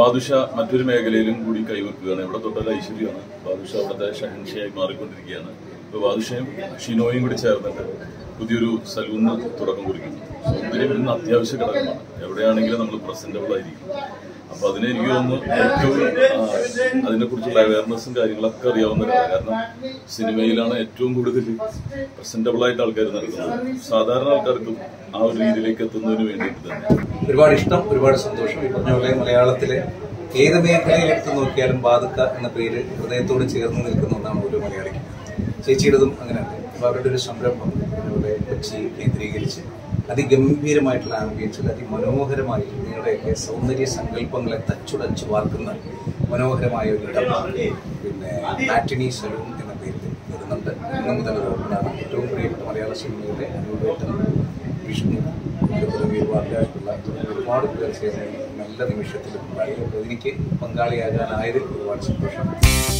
ബാദുഷ മറ്റൊരു മേഖലയിലും കൂടി കൈവെക്കുകയാണ് എവിടെ തൊട്ടാൽ ഐശ്വര്യമാണ് ബാദുഷ അവിടുത്തെ ഷഹൻഷയായി മാറിക്കൊണ്ടിരിക്കുകയാണ് ഇപ്പൊ ബാദുഷയും ഷിനോയും കൂടി ചേർന്നിട്ട് പുതിയൊരു സലൂണിന് തുടക്കം കുറിക്കുന്നു സൗന്ദര്യം ഇന്ന് അത്യാവശ്യ ഘടകമാണ് എവിടെയാണെങ്കിലും നമ്മൾ പ്രസന്റബിൾ ആയിരിക്കും അപ്പൊ അതിനെ എനിക്ക് തോന്നുന്നു ഏറ്റവും അതിനെ കുറിച്ചുള്ള അവയർനെസ്സും കാര്യങ്ങളൊക്കെ അറിയാവുന്നവരാണ് കാരണം സിനിമയിലാണ് ഏറ്റവും കൂടുതൽ പ്രസന്റബിൾ ആയിട്ട് ആൾക്കാർ നടക്കുന്നത് സാധാരണ ആൾക്കാർക്കും ആ ഒരു രീതിയിലേക്ക് എത്തുന്നതിന് വേണ്ടിയിട്ട് തന്നെ ഒരുപാട് ഇഷ്ടം ഒരുപാട് സന്തോഷം ഈ പറഞ്ഞ പോലെ മലയാളത്തിലെ ഏത് മേഖലയിൽ എടുത്തു നോക്കിയാലും ബാധക്ക എന്ന പേര് ഹൃദയത്തോട് ചേർന്ന് നിൽക്കുന്ന ഒന്നാണ് ഒരു മലയാളിക്ക് ചേച്ചിയുടേതും അങ്ങനെയാണ് അപ്പോൾ അവരുടെ ഒരു സംരംഭം ഇവിടെ കൊച്ചി കേന്ദ്രീകരിച്ച് അതിഗംഭീരമായിട്ടുള്ള ആംബിയൻസിൽ അതിമനോഹരമായി നിങ്ങളുടെയൊക്കെ സൗന്ദര്യ സങ്കല്പങ്ങളെ തച്ചുടച്ച് വാർക്കുന്ന മനോഹരമായ ഒരു ഇടം പിന്നെ മാറ്റിനി സലൂൺ എന്ന പേരിൽ വരുന്നുണ്ട് ഇന്ന് മുതൽ അത് ഓപ്പണാണ് ഏറ്റവും പ്രിയപ്പെട്ട മലയാള സിനിമയിലെ അനുഭവേട്ടൻ വിഷ്ണു ഒക്കെ തുടങ്ങി ഒരുപാട് തുടങ്ങി ഒരുപാട് പേർ ചേർന്ന് നല്ല നിമിഷത്തിൽ പങ്കാളിയായി അപ്പോൾ എനിക്ക് പങ്കാളിയാകാനായതിൽ ഒരുപാട് സന്തോഷം